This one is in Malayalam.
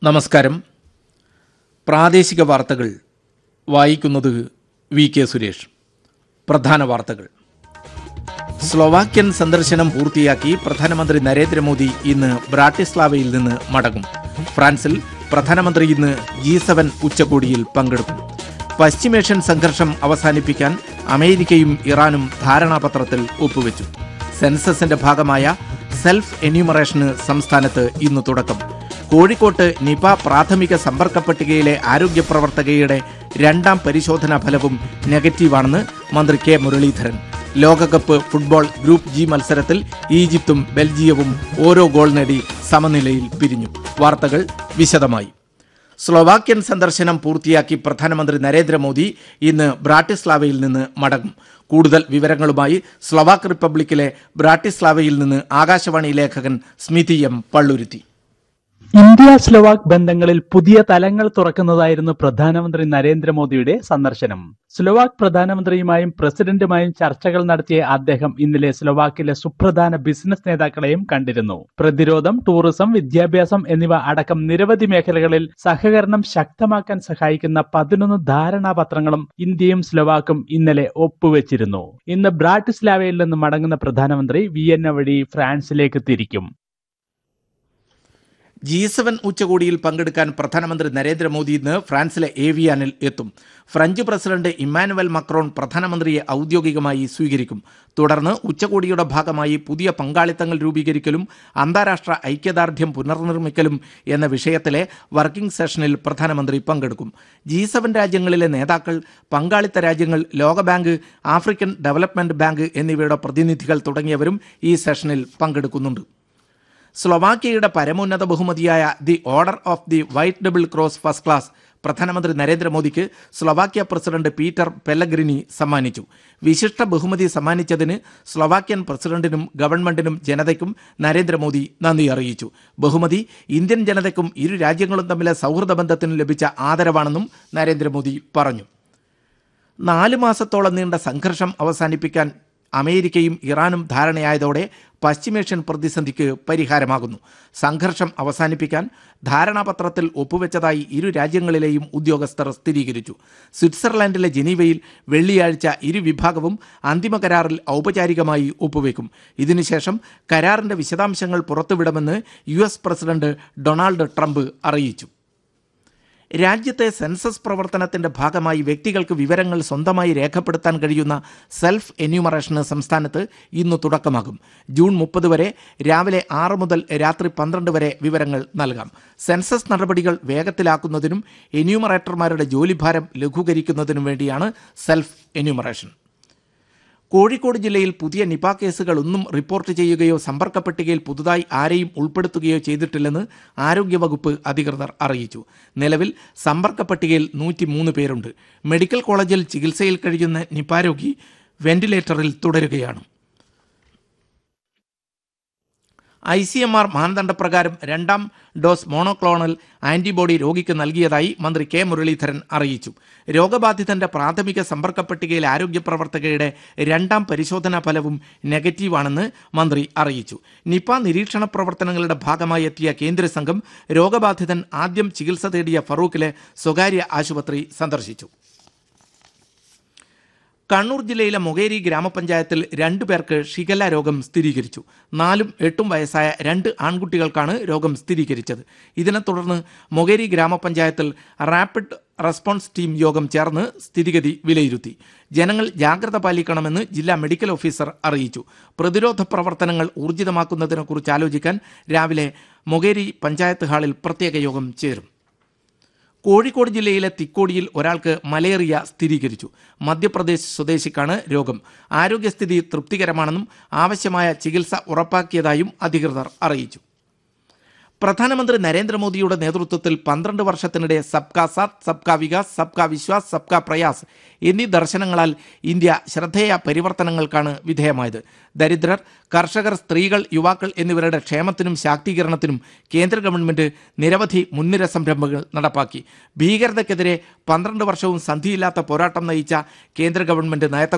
നമസ്കാരം പ്രാദേശിക വാർത്തകൾ വായിക്കുന്നത് വി കെ സുരേഷ് പ്രധാന വാർത്തകൾ സ്ലൊവാക്യൻ സന്ദർശനം പൂർത്തിയാക്കി പ്രധാനമന്ത്രി നരേന്ദ്രമോദി ഇന്ന് ബ്രാട്ടിസ്ലാവയിൽ നിന്ന് മടങ്ങും ഫ്രാൻസിൽ പ്രധാനമന്ത്രി ഇന്ന് ജി സെവൻ ഉച്ചകോടിയിൽ പങ്കെടുക്കും പശ്ചിമേഷ്യൻ സംഘർഷം അവസാനിപ്പിക്കാൻ അമേരിക്കയും ഇറാനും ധാരണാപത്രത്തിൽ ഒപ്പുവെച്ചു സെൻസസിന്റെ ഭാഗമായ സെൽഫ് എന്യൂമറേഷന് സംസ്ഥാനത്ത് ഇന്ന് തുടക്കം കോഴിക്കോട്ട് നിപ പ്രാഥമിക സമ്പർക്ക പട്ടികയിലെ ആരോഗ്യ പ്രവർത്തകയുടെ രണ്ടാം പരിശോധനാ ഫലവും നെഗറ്റീവാണെന്ന് മന്ത്രി കെ മുരളീധരൻ ലോകകപ്പ് ഫുട്ബോൾ ഗ്രൂപ്പ് ജി മത്സരത്തിൽ ഈജിപ്തും ബെൽജിയവും ഓരോ ഗോൾ നേടി സമനിലയിൽ പിരിഞ്ഞു വാർത്തകൾ വിശദമായി സ്ലൊവാക്യൻ സന്ദർശനം പൂർത്തിയാക്കി പ്രധാനമന്ത്രി നരേന്ദ്രമോദി ഇന്ന് ബ്രാട്ടിസ്ലാവയിൽ നിന്ന് മടങ്ങും കൂടുതൽ വിവരങ്ങളുമായി സ്ലൊവാക്ക് റിപ്പബ്ലിക്കിലെ ബ്രാട്ടിസ്ലാവയിൽ നിന്ന് ആകാശവാണി ലേഖകൻ Smithi M Palluruthi India Slovak ബന്ധങ്ങളിൽ പുതിയ തലങ്ങൾ തുറക്കുന്നതായിരുന്നു പ്രധാനമന്ത്രി നരേന്ദ്രമോദിയുടെ സന്ദർശനം സ്ലോവാക് പ്രധാനമന്ത്രിയുമായും പ്രസിഡന്റുമായും ചർച്ചകൾ നടത്തിയ അദ്ദേഹം ഇന്നലെ സ്ലോവാക്കിലെ സുപ്രധാന ബിസിനസ് നേതാക്കളെയും കണ്ടിരുന്നു പ്രതിരോധം ടൂറിസം വിദ്യാഭ്യാസം എന്നിവ അടക്കം നിരവധി മേഖലകളിൽ സഹകരണം ശക്തമാക്കാൻ സഹായിക്കുന്ന പതിനൊന്ന് ധാരണാപത്രങ്ങളും ഇന്ത്യയും സ്ലോവാക്കും ഇന്നലെ ഒപ്പുവെച്ചിരുന്നു ഇന്ന് ബ്രാട്ടിസ്ലാവയിൽ നിന്ന് മടങ്ങുന്ന പ്രധാനമന്ത്രി വിയന്ന വഴി ഫ്രാൻസിലേക്ക് തിരിക്കും ജി സെവൻ ഉച്ചകോടിയിൽ പങ്കെടുക്കാൻ പ്രധാനമന്ത്രി നരേന്ദ്രമോദി ഇന്ന് ഫ്രാൻസിലെ ഏവിയാനിൽ എത്തും ഫ്രഞ്ച് പ്രസിഡന്റ് ഇമ്മാനുവൽ മക്രോൺ പ്രധാനമന്ത്രിയെ ഔദ്യോഗികമായി സ്വീകരിക്കും തുടർന്ന് ഉച്ചകോടിയുടെ ഭാഗമായി പുതിയ പങ്കാളിത്തങ്ങൾ രൂപീകരിക്കലും അന്താരാഷ്ട്ര ഐക്യദാർഢ്യം പുനർനിർമ്മിക്കലും എന്ന വിഷയത്തിലെ വർക്കിംഗ് സെഷനിൽ പ്രധാനമന്ത്രി പങ്കെടുക്കും ജി സെവൻ രാജ്യങ്ങളിലെ നേതാക്കൾ പങ്കാളിത്ത രാജ്യങ്ങൾ ലോകബാങ്ക് ആഫ്രിക്കൻ ഡെവലപ്മെന്റ് ബാങ്ക് എന്നിവയുടെ പ്രതിനിധികൾ തുടങ്ങിയവരും ഈ സെഷനിൽ പങ്കെടുക്കുന്നുണ്ട് സ്ലൊവാക്യയുടെ പരമോന്നത ബഹുമതിയായ the order of the white double cross first class പ്രധാനമന്ത്രി നരേന്ദ്രമോദിക്ക് സ്ലൊവാക്യ പ്രസിഡന്റ് പീറ്റർ പെല്ലഗ്രിനി സമ്മാനിച്ചു വിശിഷ്ട ബഹുമതി സമ്മാനിച്ചതിന് സ്ലൊവാക്യൻ പ്രസിഡന്റിനും ഗവൺമെന്റിനും ജനതയ്ക്കും നരേന്ദ്രമോദി നന്ദി അറിയിച്ചു ബഹുമതി ഇന്ത്യൻ ജനതയ്ക്കും ഇരു രാജ്യങ്ങളും തമ്മിലെ സൗഹൃദ ബന്ധത്തിനും ലഭിച്ച ആദരവാണെന്നും നരേന്ദ്രമോദി പറഞ്ഞു നാല് മാസത്തോളം നീണ്ട സംഘർഷം അവസാനിപ്പിക്കാൻ അമേരിക്കയും ഇറാനും ധാരണയായതോടെ പശ്ചിമേഷ്യൻ പ്രതിസന്ധിക്ക് പരിഹാരമാകുന്നു സംഘർഷം അവസാനിപ്പിക്കാൻ ധാരണാപത്രത്തിൽ ഒപ്പുവെച്ചതായി ഇരു രാജ്യങ്ങളിലെയും ഉദ്യോഗസ്ഥർ സ്ഥിരീകരിച്ചു സ്വിറ്റ്സർലാൻഡിലെ ജനീവയിൽ വെള്ളിയാഴ്ച ഇരു വിഭാഗവും അന്തിമ കരാറിൽ ഔപചാരികമായി ഒപ്പുവെക്കും ഇതിനുശേഷം കരാറിന്റെ വിശദാംശങ്ങൾ പുറത്തുവിടുമെന്ന് U S president Donald Trump അറിയിച്ചു രാജ്യത്തെ സെൻസസ് പ്രവർത്തനത്തിന്റെ ഭാഗമായി വ്യക്തികൾക്ക് വിവരങ്ങൾ സ്വന്തമായി രേഖപ്പെടുത്താൻ കഴിയുന്ന സെൽഫ് എന്യൂമറേഷന് സംസ്ഥാനത്ത് ഇന്ന് തുടക്കമാകും ജൂൺ മുപ്പത് വരെ രാവിലെ ആറ് മുതൽ രാത്രി പന്ത്രണ്ട് വരെ വിവരങ്ങൾ നൽകാം സെൻസസ് നടപടികൾ വേഗത്തിലാക്കുന്നതിനും എന്യൂമറേറ്റർമാരുടെ ജോലിഭാരം ലഘൂകരിക്കുന്നതിനും വേണ്ടിയാണ് സെൽഫ് എന്യൂമറേഷൻ കോഴിക്കോട് ജില്ലയിൽ പുതിയ നിപ കേസുകൾ ഒന്നും റിപ്പോർട്ട് ചെയ്യുകയോ സമ്പർക്ക പട്ടികയിൽ പുതുതായി ആരെയും ഉൾപ്പെടുത്തുകയോ ചെയ്തിട്ടില്ലെന്ന് ആരോഗ്യവകുപ്പ് അധികൃതർ അറിയിച്ചു നിലവിൽ സമ്പർക്ക പട്ടികയിൽ നൂറ്റിമൂന്ന് പേരുണ്ട് മെഡിക്കൽ കോളേജിൽ ചികിത്സയിൽ കഴിയുന്ന നിപ രോഗി വെന്റിലേറ്ററിൽ തുടരുകയാണ് ഐ സി എം ആർ മാനദണ്ഡപ്രകാരം രണ്ടാം ഡോസ് മോണോക്ലോണൽ ആന്റിബോഡി രോഗിക്ക് നൽകിയതായി മന്ത്രി കെ മുരളീധരൻ അറിയിച്ചു രോഗബാധിതന്റെ പ്രാഥമിക സമ്പർക്ക പട്ടികയിൽ ആരോഗ്യ പ്രവർത്തകയുടെ രണ്ടാം പരിശോധനാ ഫലവും നെഗറ്റീവാണെന്ന് മന്ത്രി അറിയിച്ചു നിപ നിരീക്ഷണ പ്രവർത്തനങ്ങളുടെ ഭാഗമായി എത്തിയ കേന്ദ്ര സംഘം രോഗബാധിതൻ ആദ്യം ചികിത്സ തേടിയ ഫറൂഖിലെ സ്വകാര്യ ആശുപത്രി സന്ദർശിച്ചു കണ്ണൂർ ജില്ലയിലെ മൊകേരി ഗ്രാമപഞ്ചായത്തിൽ രണ്ടു പേർക്ക് ഷിഗല്ല രോഗം സ്ഥിരീകരിച്ചു നാലും എട്ടും വയസ്സായ രണ്ട് ആൺകുട്ടികൾക്കാണ് രോഗം സ്ഥിരീകരിച്ചത് ഇതിനെ തുടർന്ന് മൊകേരി ഗ്രാമപഞ്ചായത്തിൽ റാപ്പിഡ് റെസ്പോൺസ് ടീം യോഗം ചേർന്ന് സ്ഥിതിഗതി വിലയിരുത്തി ജനങ്ങൾ ജാഗ്രത പാലിക്കണമെന്ന് ജില്ലാ മെഡിക്കൽ ഓഫീസർ അറിയിച്ചു പ്രതിരോധ പ്രവർത്തനങ്ങൾ ഊർജിതമാക്കുന്നതിനെക്കുറിച്ച് ആലോചിക്കാൻ രാവിലെ മൊകേരി പഞ്ചായത്ത് ഹാളിൽ പ്രത്യേക യോഗം ചേരും കോഴിക്കോട് ജില്ലയിലെ തിക്കോടിയിൽ ഒരാൾക്ക് മലേറിയ സ്ഥിരീകരിച്ചു മധ്യപ്രദേശ് സ്വദേശിക്കാണ് രോഗം ആരോഗ്യസ്ഥിതി തൃപ്തികരമാണെന്നും ആവശ്യമായ ചികിത്സ ഉറപ്പാക്കിയതായും അധികൃതർ അറിയിച്ചു പ്രധാനമന്ത്രി നരേന്ദ്രമോദിയുടെ നേതൃത്വത്തിൽ പന്ത്രണ്ട് വർഷത്തിനിടെ സബ്കാ സാത്ത് സബ്കാ വികാസ് സബ്കാ വിശ്വാസ് സബ്കാ പ്രയാസ് എന്നീ ദർശനങ്ങളാൽ ഇന്ത്യ ശ്രദ്ധേയ പരിവർത്തനങ്ങൾക്കാണ് വിധേയമായത് ദരിദ്രർ കർഷകർ സ്ത്രീകൾ യുവാക്കൾ എന്നിവരുടെ ക്ഷേമത്തിനും ശാക്തീകരണത്തിനും കേന്ദ്ര ഗവൺമെന്റ് നിരവധി മുൻനിര സംരംഭങ്ങൾ നടപ്പാക്കി ഭീകരതയ്ക്കെതിരെ പന്ത്രണ്ട് വർഷവും സന്ധിയില്ലാത്ത പോരാട്ടം നയിച്ച കേന്ദ്ര ഗവൺമെന്റ് നയത്തെ